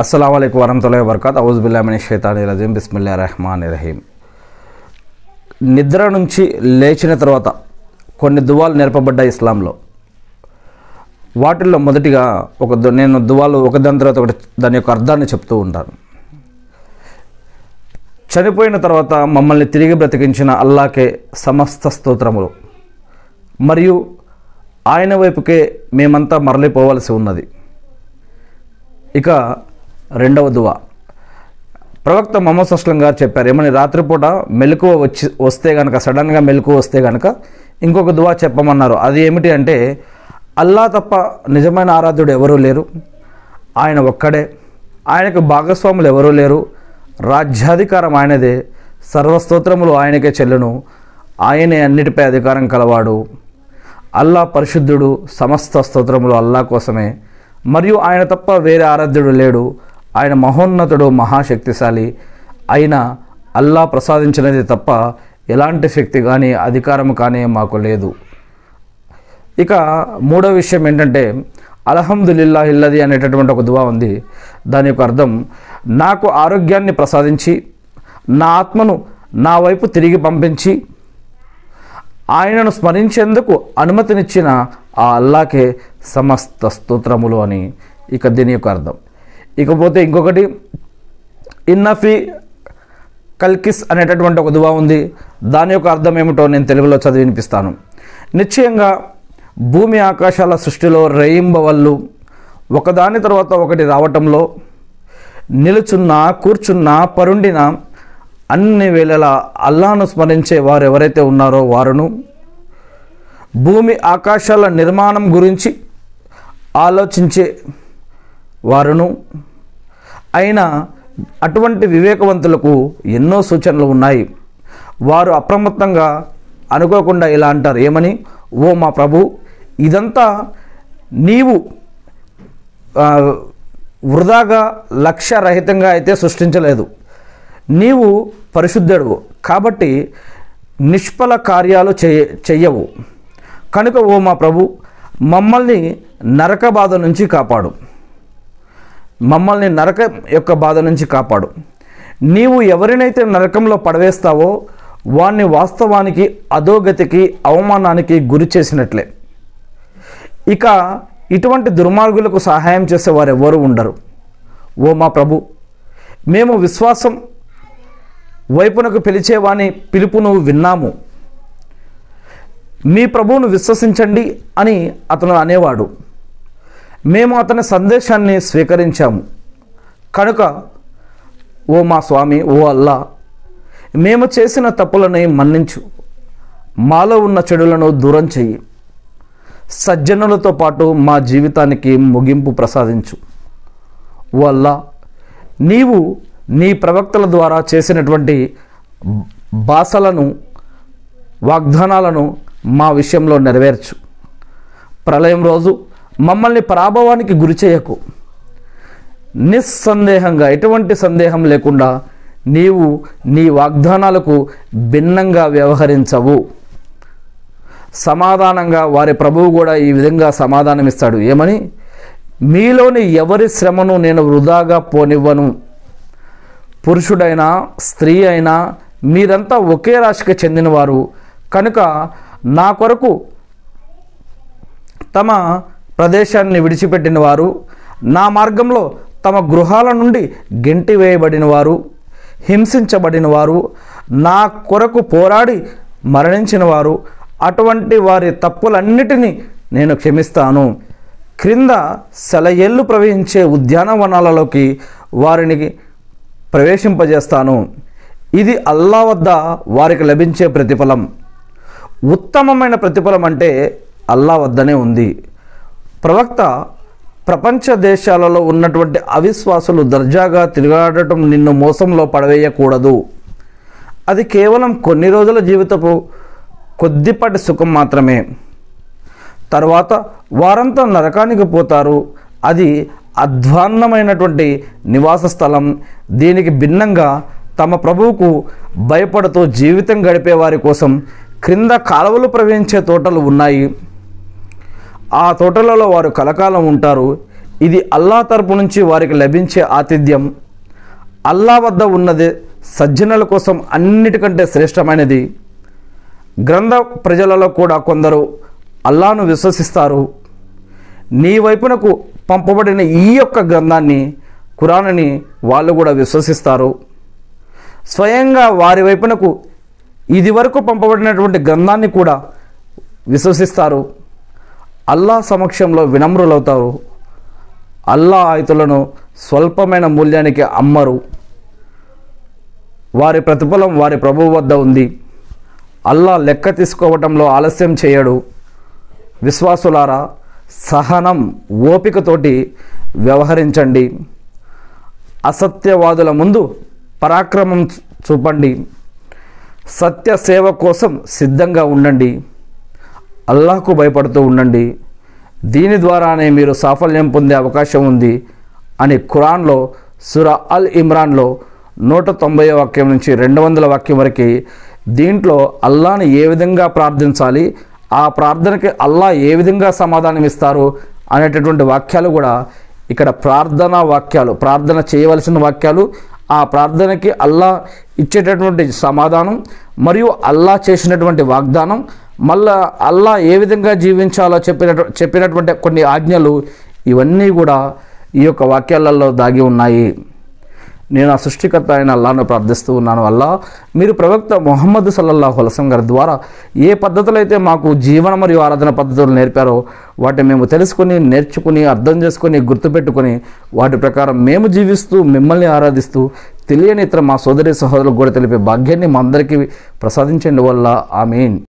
అస్సలం అయికు వరహతుల్లా వరకత్ ఔజుబుల్లామిని షైతాని రజీం బిస్మిల్లా రెహమాన్ రహీం నిద్ర నుంచి లేచిన తర్వాత కొన్ని దువాలు నేర్పబడ్డాయి ఇస్లాంలో వాటిల్లో మొదటిగా ఒక దు- నేను దువాలు ఒకదాని తర్వాత ఒకటి దాని యొక్క అర్థాన్ని చెప్తూ ఉంటాను చనిపోయిన తర్వాత మమ్మల్ని తిరిగి బ్రతికించిన అల్లాకే సమస్త స్తోత్రములు మరియు ఆయన వైపుకే మేమంతా మరలిపోవలసి ఉన్నది ఇక రెండవ దువా ప్రవక్త మొహమ్మద్ అస్లం గారు చెప్పారు ఏమని రాత్రిపూట మెలకువ వచ్చి వస్తే కనుక సడన్గా మెలకువ వస్తే కనుక ఇంకొక దువా చెప్పమన్నారు అది ఏమిటి అంటే అల్లా తప్ప నిజమైన ఆరాధ్యుడు ఎవరూ లేరు ఆయన ఒక్కడే ఆయనకు భాగస్వాములు ఎవరూ లేరు రాజ్యాధికారం ఆయనదే సర్వస్తోత్రములు ఆయనకే చెల్లును ఆయనే అన్నిటిపై అధికారం కలవాడు అల్లా పరిశుద్ధుడు సమస్త స్తోత్రములు అల్లా కోసమే మరియు ఆయన తప్ప వేరే ఆరాధ్యుడు లేడు ఆయన మహోన్నతుడు మహాశక్తిశాలి అయినా అల్లా ప్రసాదించినది తప్ప ఎలాంటి శక్తి కానీ అధికారం కానీ మాకు లేదు ఇక మూడో విషయం ఏంటంటే అల్హమ్దులిల్లా ఇల్లది అనేటటువంటి ఒక దువా ఉంది దాని యొక్క అర్థం నాకు ఆరోగ్యాన్ని ప్రసాదించి నా ఆత్మను నా వైపు తిరిగి పంపించి ఆయనను స్మరించేందుకు అనుమతినిచ్చిన ఆ అల్లాకే సమస్త స్తోత్రములు అని ఇక దీని యొక్క అర్థం ఇకపోతే ఇంకొకటి ఇన్నఫీ కల్కిస్ అనేటటువంటి ఒక దువా ఉంది దాని యొక్క అర్థం ఏమిటో నేను తెలుగులో చదివి వినిపిస్తాను నిశ్చయంగా భూమి ఆకాశాల సృష్టిలో రేయింబవళ్ళు ఒకదాని తర్వాత ఒకటి రావటంలో నిలుచున్నా కూర్చున్నా పరుండినా అన్ని వేళలా అల్లాను స్మరించే వారు ఎవరైతే ఉన్నారో వారును భూమి ఆకాశాల నిర్మాణం గురించి ఆలోచించే వారును అయినా అటువంటి వివేకవంతులకు ఎన్నో సూచనలు ఉన్నాయి వారు అప్రమత్తంగా అనుకోకుండా ఇలా అంటారు ఏమని ఓ మా ప్రభు ఇదంతా నీవు ఆ, వృధాగా లక్ష్యరహితంగా అయితే సృష్టించలేదు నీవు పరిశుద్ధుడు కాబట్టి నిష్ఫల కార్యాలు చేయ చెయ్యవు కనుక ఓ మా ప్రభు మమ్మల్ని నరక బాధ నుంచి కాపాడు మమ్మల్ని నరక యొక్క బాధ నుంచి కాపాడు నీవు ఎవరినైతే నరకంలో పడవేస్తావో వాణ్ణి వాస్తవానికి అధోగతికి అవమానానికి గురి చేసినట్లే ఇక ఇటువంటి దుర్మార్గులకు సహాయం చేసే వారు ఎవరు ఉండరు ఓ మా ప్రభు మేము విశ్వాసం వైపునకు పిలిచేవాని పిలుపును విన్నాము మీ ప్రభువును విశ్వసించండి అని అతను అనేవాడు మేము అతని సందేశాన్ని స్వీకరించాము కనుక ఓ మా స్వామి ఓ అల్లా మేము చేసిన తప్పులని మన్నించు మాలో ఉన్న చెడులను దూరం చెయ్యి సజ్జనులతో పాటు మా జీవితానికి ముగింపు ప్రసాదించు ఓ అల్లా నీవు నీ ప్రవక్తల ద్వారా చేసినటువంటి బాసలను వాగ్దానాలను మా విషయంలో నెరవేర్చు ప్రళయం రోజు మమ్మల్ని పరాభవానికి గురి చేయకు నిస్సందేహంగా ఎటువంటి సందేహం లేకుండా నీవు నీ వాగ్దానాలకు భిన్నంగా వ్యవహరించవు సమాధానంగా వారి ప్రభువు కూడా ఈ విధంగా సమాధానమిస్తాడు ఏమని మీలోని ఎవరి శ్రమను నేను వృధాగా పోనివ్వను పురుషుడైనా స్త్రీ అయినా మీరంతా ఒకే రాశికి చెందినవారు కనుక నా కొరకు తమ ప్రదేశాన్ని విడిచిపెట్టిన వారు నా మార్గంలో తమ గృహాల నుండి గెంటి వేయబడిన వారు హింసించబడిన వారు నా కొరకు పోరాడి మరణించిన వారు అటువంటి వారి తప్పులన్నిటినీ నేను క్షమిస్తాను క్రింద సెలయేళ్ళు ప్రవహించే ఉద్యానవనాలలోకి వారిని ప్రవేశింపజేస్తాను ఇది అల్లా వద్ద వారికి లభించే ప్రతిఫలం ఉత్తమమైన ప్రతిఫలం అంటే అల్లా వద్దనే ఉంది ప్రవక్త ప్రపంచ దేశాలలో ఉన్నటువంటి అవిశ్వాసులు దర్జాగా తిరగాడటం నిన్ను మోసంలో పడవేయకూడదు అది కేవలం కొన్ని రోజుల జీవితపు కొద్దిపాటి సుఖం మాత్రమే తర్వాత వారంతా నరకానికి పోతారు అది అధ్వాన్నమైనటువంటి నివాస స్థలం దీనికి భిన్నంగా తమ ప్రభువుకు భయపడుతూ జీవితం గడిపే వారి కోసం క్రింద కాలువలు ప్రవహించే తోటలు ఉన్నాయి ఆ తోటలలో వారు కలకాలం ఉంటారు ఇది అల్లా తరపు నుంచి వారికి లభించే ఆతిథ్యం అల్లా వద్ద ఉన్నది సజ్జనుల కోసం అన్నిటికంటే శ్రేష్టమైనది గ్రంథ ప్రజలలో కూడా కొందరు అల్లాను విశ్వసిస్తారు నీ వైపునకు పంపబడిన ఈ యొక్క గ్రంథాన్ని ఖురాన్ని వాళ్ళు కూడా విశ్వసిస్తారు స్వయంగా వారి వైపునకు ఇది వరకు పంపబడినటువంటి గ్రంథాన్ని కూడా విశ్వసిస్తారు అల్లా సమక్షంలో వినమ్రులవుతారు అల్లా ఆయుతులను స్వల్పమైన మూల్యానికి అమ్మరు వారి ప్రతిఫలం వారి ప్రభువు వద్ద ఉంది అల్లా లెక్క తీసుకోవటంలో ఆలస్యం చేయడు విశ్వాసులారా సహనం ఓపికతోటి వ్యవహరించండి అసత్యవాదుల ముందు పరాక్రమం చూపండి సత్య సేవ కోసం సిద్ధంగా ఉండండి అల్లాహకు భయపడుతూ ఉండండి దీని ద్వారానే మీరు సాఫల్యం పొందే అవకాశం ఉంది అని ఖురాన్లో సుర అల్ ఇమ్రాన్లో నూట తొంభై వాక్యం నుంచి రెండు వందల వాక్యం వరకు దీంట్లో అల్లాని ఏ విధంగా ప్రార్థించాలి ఆ ప్రార్థనకి అల్లా ఏ విధంగా సమాధానం ఇస్తారు అనేటటువంటి వాక్యాలు కూడా ఇక్కడ ప్రార్థనా వాక్యాలు ప్రార్థన చేయవలసిన వాక్యాలు ఆ ప్రార్థనకి అల్లా ఇచ్చేటటువంటి సమాధానం మరియు అల్లా చేసినటువంటి వాగ్దానం మళ్ళా అల్లా ఏ విధంగా జీవించాలో చెప్పిన చెప్పినటువంటి కొన్ని ఆజ్ఞలు ఇవన్నీ కూడా ఈ యొక్క వాక్యాలలో దాగి ఉన్నాయి నేను ఆ సృష్టికర్త అయిన అల్లాను ప్రార్థిస్తూ ఉన్నాను అల్లా మీరు ప్రవక్త మొహమ్మద్ సల్లల్లాహు అలసం గారి ద్వారా ఏ పద్ధతులు అయితే మాకు జీవన మరియు ఆరాధన పద్ధతులు నేర్పారో వాటిని మేము తెలుసుకుని నేర్చుకుని అర్థం చేసుకుని గుర్తుపెట్టుకుని వాటి ప్రకారం మేము జీవిస్తూ మిమ్మల్ని ఆరాధిస్తూ తెలియని ఇతర మా సోదరి సహోదరులకు కూడా తెలిపే భాగ్యాన్ని మా అందరికీ ప్రసాదించండి వల్ల ఆమెన్